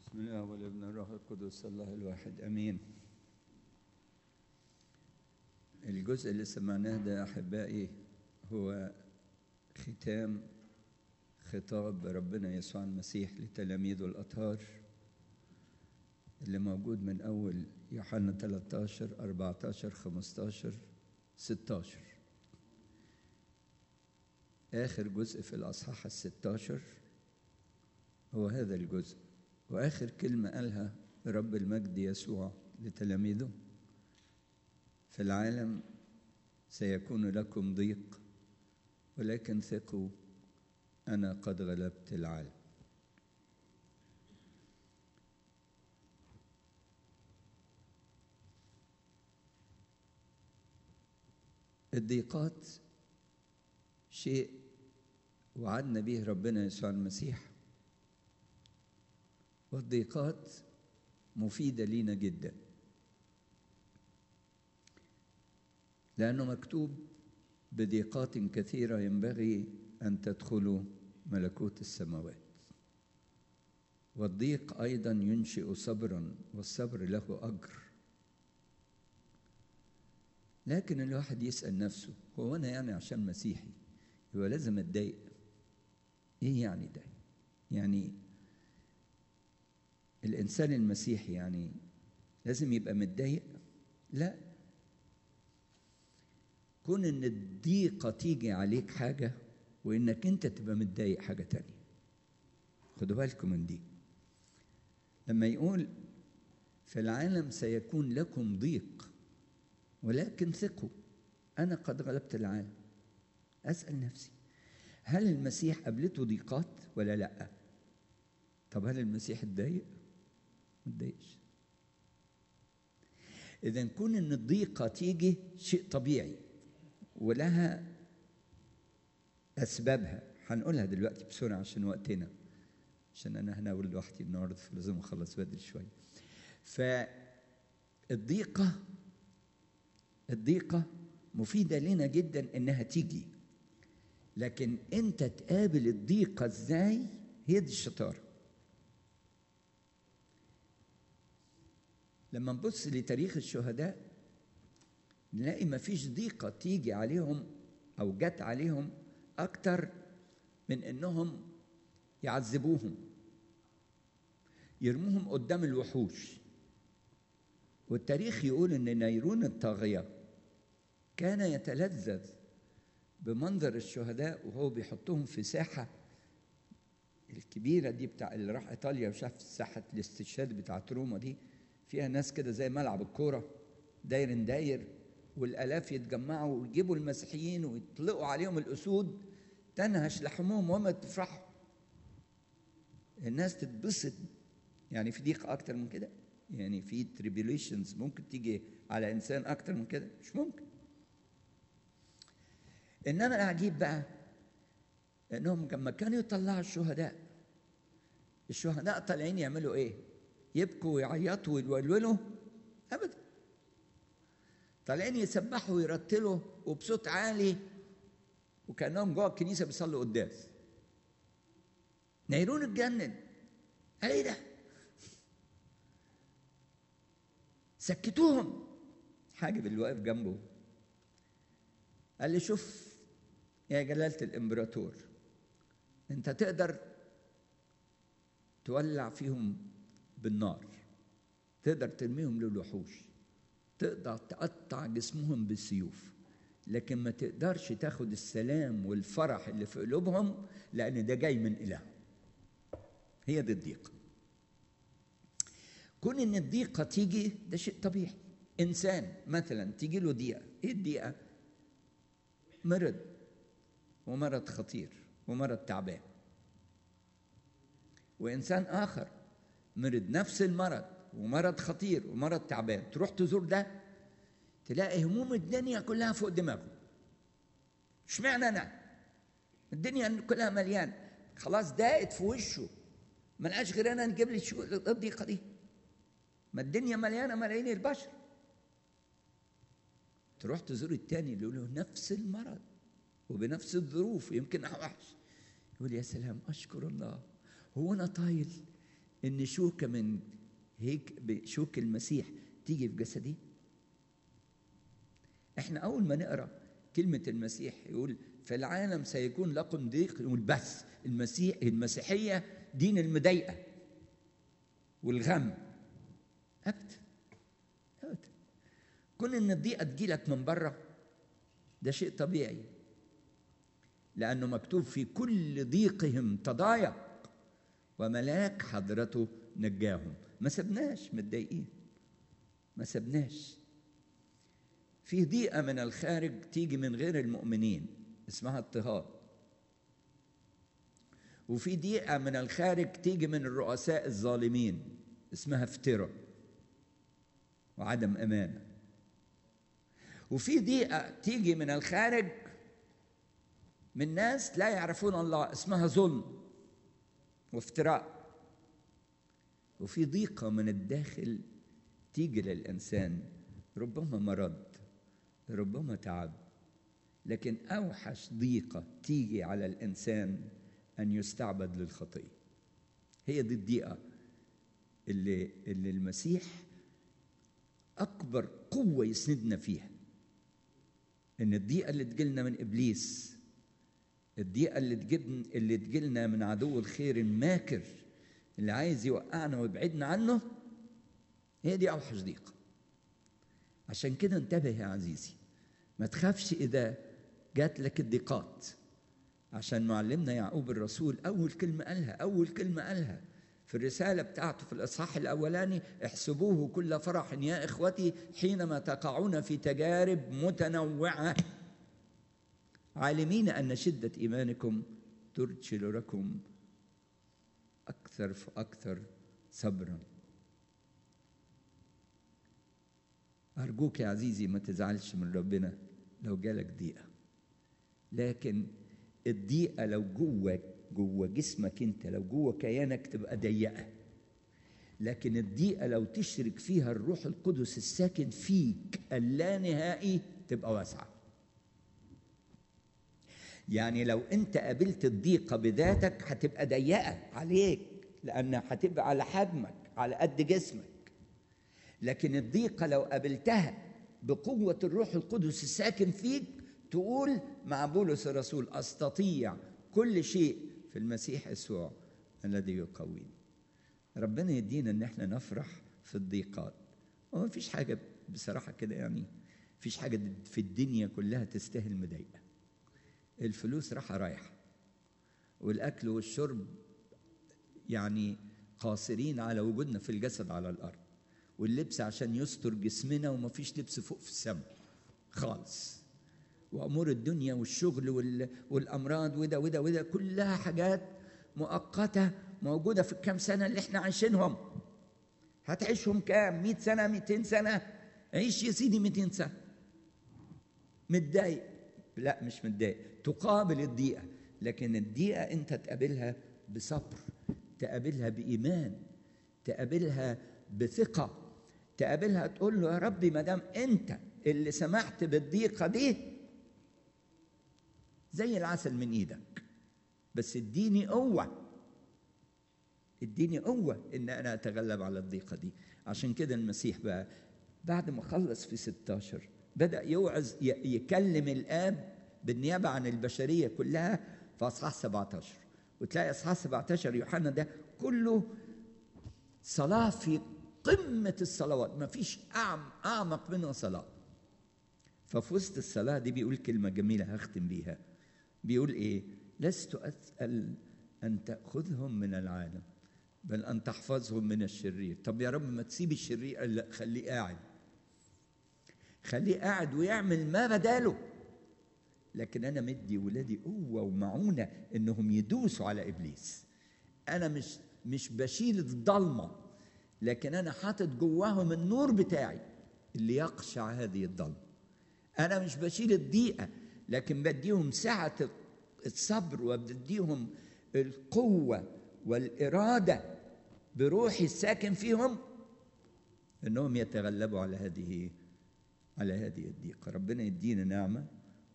بسم الله والابن الروح القدس الله الواحد امين الجزء اللي سمعناه ده يا احبائي هو ختام خطاب ربنا يسوع المسيح لتلاميذه الاطهار اللي موجود من اول يوحنا 13 14 15 16 اخر جزء في الاصحاح الستاشر هو هذا الجزء واخر كلمه قالها رب المجد يسوع لتلاميذه في العالم سيكون لكم ضيق ولكن ثقوا انا قد غلبت العالم الضيقات شيء وعدنا به ربنا يسوع المسيح والضيقات مفيدة لينا جدا لأنه مكتوب بضيقات كثيرة ينبغي أن تدخلوا ملكوت السماوات والضيق أيضا ينشئ صبرا والصبر له أجر لكن الواحد يسأل نفسه هو أنا يعني عشان مسيحي يبقى لازم أتضايق إيه يعني ده؟ يعني الإنسان المسيحي يعني لازم يبقى متضايق؟ لا كون إن الضيقة تيجي عليك حاجة وإنك أنت تبقى متضايق حاجة تانية خدوا بالكم من دي لما يقول في العالم سيكون لكم ضيق ولكن ثقوا أنا قد غلبت العالم أسأل نفسي هل المسيح قابلته ضيقات ولا لأ؟ طب هل المسيح اتضايق؟ ما اتضايقش إذا كون إن الضيقة تيجي شيء طبيعي ولها أسبابها هنقولها دلوقتي بسرعة عشان وقتنا عشان أنا هناول لوحدي النهاردة فلازم أخلص بدري شوية فالضيقة الضيقة مفيدة لنا جدا إنها تيجي لكن أنت تقابل الضيقة إزاي هي دي الشطارة لما نبص لتاريخ الشهداء نلاقي ما فيش ضيقة تيجي عليهم أو جت عليهم أكتر من إنهم يعذبوهم يرموهم قدام الوحوش والتاريخ يقول إن نيرون الطاغية كان يتلذذ بمنظر الشهداء وهو بيحطهم في ساحة الكبيرة دي بتاع اللي راح إيطاليا وشاف ساحة الاستشهاد بتاعت روما دي فيها ناس كده زي ملعب الكورة داير داير والآلاف يتجمعوا ويجيبوا المسيحيين ويطلقوا عليهم الأسود تنهش لحمهم وما تفرحوا الناس تتبسط يعني في ضيق أكتر من كده يعني في تريبيليشنز ممكن تيجي على إنسان أكتر من كده مش ممكن إنما العجيب بقى إنهم لما كانوا يطلعوا الشهداء الشهداء طالعين يعملوا إيه؟ يبكوا ويعيطوا ويولولوا ابدا طالعين يسبحوا ويرتلوا وبصوت عالي وكانهم جوه الكنيسه بيصلوا قداس نيرون اتجنن قال ايه ده سكتوهم حاجب اللي واقف جنبه قال لي شوف يا جلالة الإمبراطور أنت تقدر تولع فيهم بالنار تقدر ترميهم للوحوش تقدر تقطع جسمهم بالسيوف لكن ما تقدرش تاخد السلام والفرح اللي في قلوبهم لأن ده جاي من إله هي دي الضيقة كون إن الضيقة تيجي ده شيء طبيعي إنسان مثلا تيجي له ضيقة إيه الضيقة؟ مرض ومرض خطير ومرض تعبان وإنسان آخر مرض نفس المرض ومرض خطير ومرض تعبان تروح تزور ده تلاقي هموم الدنيا كلها فوق دماغه اشمعنى انا الدنيا كلها مليان خلاص ضاقت في وشه ملقاش غير انا نجيب لي الضيقه دي ما الدنيا مليانه ملايين البشر تروح تزور التاني اللي له نفس المرض وبنفس الظروف يمكن اوحش يقول يا سلام اشكر الله هو انا طايل ان شوكه من هيك شوك المسيح تيجي في جسدي احنا اول ما نقرا كلمه المسيح يقول في العالم سيكون لكم ضيق يقول بس المسيح المسيحيه دين المضايقه والغم ابدا ابدا كون ان الضيقه تجيلك من بره ده شيء طبيعي لانه مكتوب في كل ضيقهم تضايق وملاك حضرته نجاهم ما سبناش متضايقين ما سبناش في ضيقه من الخارج تيجي من غير المؤمنين اسمها اضطهاد وفي ضيقه من الخارج تيجي من الرؤساء الظالمين اسمها افتراء وعدم امانه وفي ضيقه تيجي من الخارج من ناس لا يعرفون الله اسمها ظلم وافتراء وفي ضيقه من الداخل تيجي للانسان ربما مرض ربما تعب لكن اوحش ضيقه تيجي على الانسان ان يستعبد للخطيه هي دي الضيقه اللي اللي المسيح اكبر قوه يسندنا فيها ان الضيقه اللي تجيلنا من ابليس الضيقه اللي تجيب اللي تجيلنا من عدو الخير الماكر اللي عايز يوقعنا ويبعدنا عنه هي دي اوحش ضيقه عشان كده انتبه يا عزيزي ما تخافش اذا جات لك الضيقات عشان معلمنا يعقوب الرسول اول كلمه قالها اول كلمه قالها في الرسالة بتاعته في الإصحاح الأولاني احسبوه كل فرح يا إخوتي حينما تقعون في تجارب متنوعة عالمين أن شدة إيمانكم ترسل لكم أكثر فأكثر صبرا أرجوك يا عزيزي ما تزعلش من ربنا لو جالك ضيقة لكن الضيقة لو جوه جوه جسمك انت لو جوه كيانك تبقى ضيقة لكن الضيقة لو تشرك فيها الروح القدس الساكن فيك اللانهائي تبقى واسعة يعني لو انت قابلت الضيقة بذاتك هتبقى ضيقة عليك لأن هتبقى على حجمك على قد جسمك لكن الضيقة لو قابلتها بقوة الروح القدس الساكن فيك تقول مع بولس الرسول أستطيع كل شيء في المسيح يسوع الذي يقويني ربنا يدينا ان احنا نفرح في الضيقات وما فيش حاجة بصراحة كده يعني فيش حاجة في الدنيا كلها تستاهل مضايقة الفلوس راحة رايحة والأكل والشرب يعني قاصرين على وجودنا في الجسد على الأرض واللبس عشان يستر جسمنا وما فيش لبس فوق في السماء خالص وامور الدنيا والشغل والامراض وده وده وده كلها حاجات مؤقته موجوده في الكام سنه اللي احنا عايشينهم هتعيشهم كام 100 سنه 200 سنه عيش يا سيدي 200 سنه متضايق لا مش متضايق تقابل الضيقه لكن الضيقه انت تقابلها بصبر تقابلها بايمان تقابلها بثقه تقابلها تقول له يا ربي ما دام انت اللي سمحت بالضيقه دي زي العسل من ايدك بس اديني قوه اديني قوه ان انا اتغلب على الضيقه دي عشان كده المسيح بقى بعد ما خلص في 16 بدا يوعظ يكلم الاب بالنيابه عن البشريه كلها في اصحاح 17 وتلاقي اصحاح 17 يوحنا ده كله صلاه في قمه الصلوات ما فيش اعمق منها صلاه ففي وسط الصلاه دي بيقول كلمه جميله هختم بيها بيقول ايه لست اسال ان تاخذهم من العالم بل ان تحفظهم من الشرير طب يا رب ما تسيب الشرير لا خليه قاعد خليه قاعد ويعمل ما بداله لكن انا مدي ولادي قوه ومعونه انهم يدوسوا على ابليس انا مش مش بشيل الضلمه لكن انا حاطط جواهم النور بتاعي اللي يقشع هذه الضلمه انا مش بشيل الضيقه لكن بديهم سعه الصبر وبديهم القوه والاراده بروحي الساكن فيهم انهم يتغلبوا على هذه على هذه الضيقه ربنا يدينا نعمه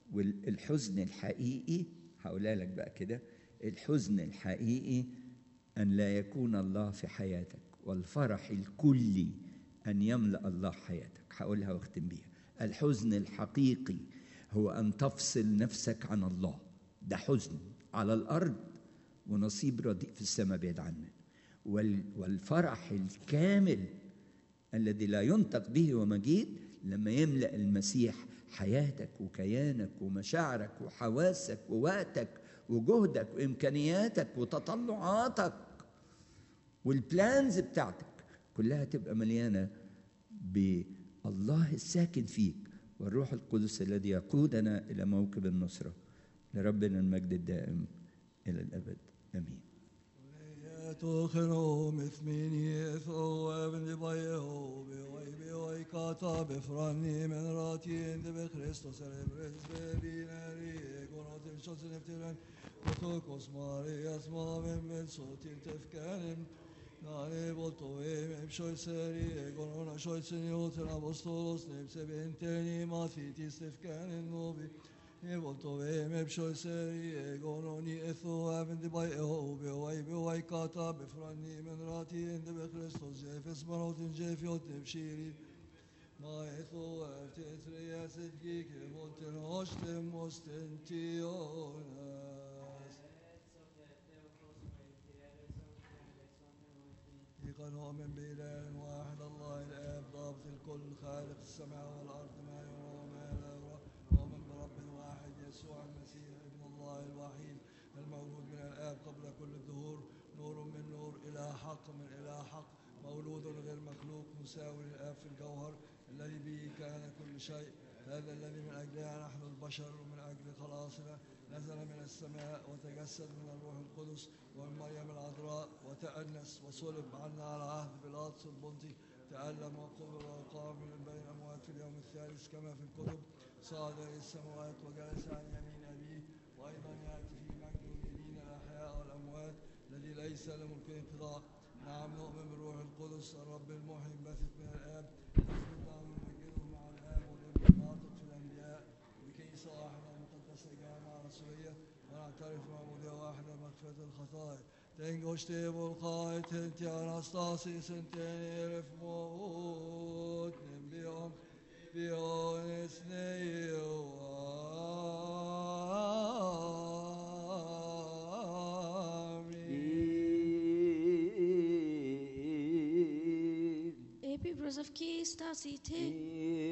والحزن الحقيقي هقولها لك بقى كده الحزن الحقيقي أن لا يكون الله في حياتك والفرح الكلي أن يملأ الله حياتك هقولها واختم بيها الحزن الحقيقي هو أن تفصل نفسك عن الله ده حزن على الأرض ونصيب رديء في السماء بعيد عنك وال- والفرح الكامل الذي لا ينطق به ومجيد لما يملأ المسيح حياتك وكيانك ومشاعرك وحواسك ووقتك وجهدك وإمكانياتك وتطلعاتك والبلانز بتاعتك كلها تبقى مليانة بالله الساكن فيك والروح القدس الذي يقودنا إلى موكب النصرة لربنا المجد الدائم إلى الأبد آمين تخنو مثميني ثو ابن بيهو بوي بوي كاتا بفراني من راتي اند بخريستوس الابرز ببيناري قنوت الشمس نفترن وتوكوس ماري اسما من من صوت تفكان ناني بولتوي مبشوي سري قنونا شوي سنيوت الابوستولوس نبسي بنتني ما في تستفكان النوبي Volto ve me pshoj seri e gononi e thu avin di baj e ho be waj be waj kata be frani men rati ende be Kristos jefes marotin jefjot e pshiri ma e thu evte tre jaset gike volten hostem mosten tionas يقال نؤمن بإله واحد الله الآب ضابط الكل خالق السماء والأرض ما يرى وما لا يرى نؤمن برب واحد يسوع المسيح ابن الله الوحيد المولود من الآب قبل كل الدهور نور من نور إلى حق من إلى حق مولود غير مخلوق مساوي للآب في الجوهر الذي به كان كل شيء هذا الذي من أجلها نحن البشر ومن أجل خلاصنا نزل من السماء وتجسد من الروح القدس ومن مريم العذراء وتأنس وصلب عنا على عهد بيلاطس البنطي تألم وقبر وقام من بين الأموات في اليوم الثالث كما في الكتب صعد إلى السماوات وجلس عن يمين أبيه وأيضا يأتي في مجد يدين الأحياء والأموات الذي ليس له ملك انقضاء نعم نؤمن بالروح القدس الرب المحيي الباثق من الآب نثبت نعم نمجده مع الآب والابن الناطق في الأنبياء بكنيسة واحدة مقدسة جامعة رسولية ونعترف معمودية واحدة مغفرة الخطايا تنجوشتي بالقائد انت انستاسي سنتين الف موت نبيهم بيون سني Epi bros of key stasi te.